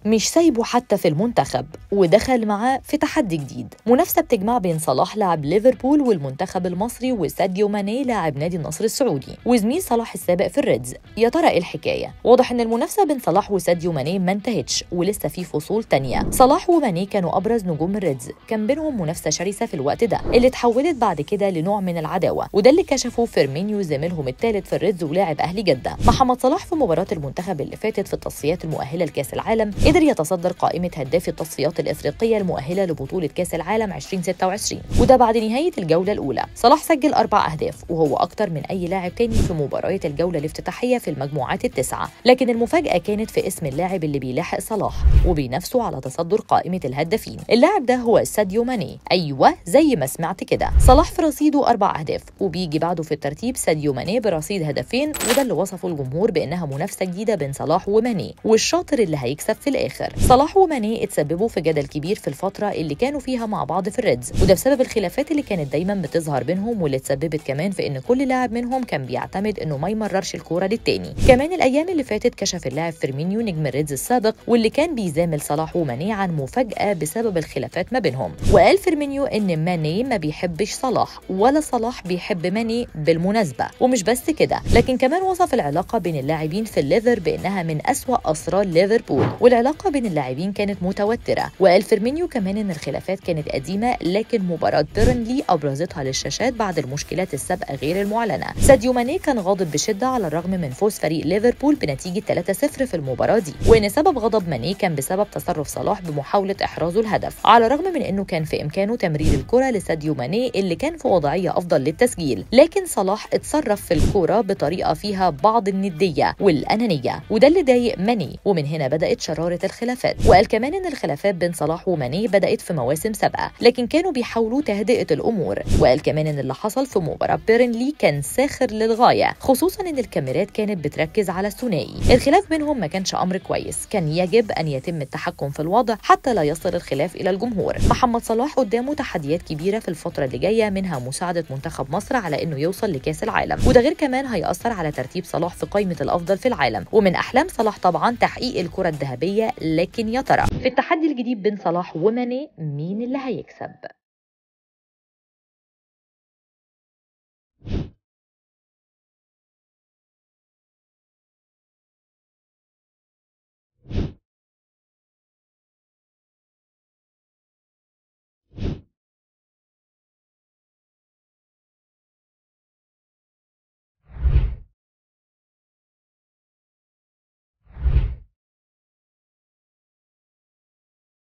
مش سايبه حتى في المنتخب ودخل معاه في تحدي جديد منافسة بتجمع بين صلاح لاعب ليفربول والمنتخب المصري وساديو ماني لاعب نادي النصر السعودي وزميل صلاح السابق في الريدز يا ترى ايه الحكاية واضح ان المنافسة بين صلاح وساديو ماني ما انتهتش ولسه في فصول تانية صلاح وماني كانوا ابرز نجوم الريدز كان بينهم منافسة شرسة في الوقت ده اللي اتحولت بعد كده لنوع من العداوة وده اللي كشفه فيرمينيو زميلهم الثالث في الريدز ولاعب اهلي جدة محمد صلاح في مباراة المنتخب اللي فاتت في التصفيات المؤهلة لكأس العالم قدر يتصدر قائمة هداف التصفيات الإفريقية المؤهلة لبطولة كأس العالم 2026 وده بعد نهاية الجولة الأولى صلاح سجل أربع أهداف وهو أكتر من أي لاعب تاني في مباريات الجولة الافتتاحية في المجموعات التسعة لكن المفاجأة كانت في اسم اللاعب اللي بيلاحق صلاح وبينافسه على تصدر قائمة الهدافين اللاعب ده هو ساديو ماني أيوة زي ما سمعت كده صلاح في رصيده أربع أهداف وبيجي بعده في الترتيب ساديو ماني برصيد هدفين وده اللي وصفه الجمهور بأنها منافسة جديدة بين صلاح وماني والشاطر اللي هيكسب في الآخر صلاح وماني اتسببوا في جدل كبير في الفترة اللي كانوا فيها مع بعض في الريدز وده بسبب الخلافات اللي كانت دايما بتظهر بينهم واللي اتسببت كمان في ان كل لاعب منهم كان بيعتمد انه ما يمررش الكوره للتاني كمان الايام اللي فاتت كشف اللاعب فيرمينيو نجم الريدز السابق واللي كان بيزامل صلاح وماني عن مفاجاه بسبب الخلافات ما بينهم وقال فيرمينيو ان ماني ما بيحبش صلاح ولا صلاح بيحب ماني بالمناسبه ومش بس كده لكن كمان وصف العلاقه بين اللاعبين في الليفر بانها من اسوا اسرار ليفربول والعلاقه بين اللاعبين كانت متوتره وقال فيرمينيو كمان ان الخلافات كانت قديمه لكن مباراه بيرنلي ابرزتها للشاشات بعد المشكلات السابقه غير المعلنه ساديو ماني كان غاضب بشده على الرغم من فوز فريق ليفربول بنتيجه 3-0 في المباراه دي وان سبب غضب ماني كان بسبب تصرف صلاح بمحاوله احرازه الهدف على الرغم من انه كان في امكانه تمرير الكره لساديو ماني اللي كان في وضعيه افضل للتسجيل لكن صلاح اتصرف في الكوره بطريقه فيها بعض النديه والانانيه وده اللي ضايق ماني ومن هنا بدات شراره الخلافات وقال كمان ان الخلافات بين صلاح وماني بدات في مواسم سابقه لكن كانوا بيحاولوا تهدئه الامور وقال كمان ان اللي حصل في مباراه بيرنلي كان ساخر للغايه خصوصا ان الكاميرات كانت بتركز على الثنائي الخلاف بينهم ما كانش امر كويس كان يجب ان يتم التحكم في الوضع حتى لا يصل الخلاف الى الجمهور محمد صلاح قدامه تحديات كبيره في الفتره اللي جايه منها مساعده منتخب مصر على انه يوصل لكاس العالم وده غير كمان هيأثر على ترتيب صلاح في قائمه الافضل في العالم ومن احلام صلاح طبعا تحقيق الكره الذهبيه لكن يا ترى في التحدي الجديد بين صلاح وماني مين اللي هيكسب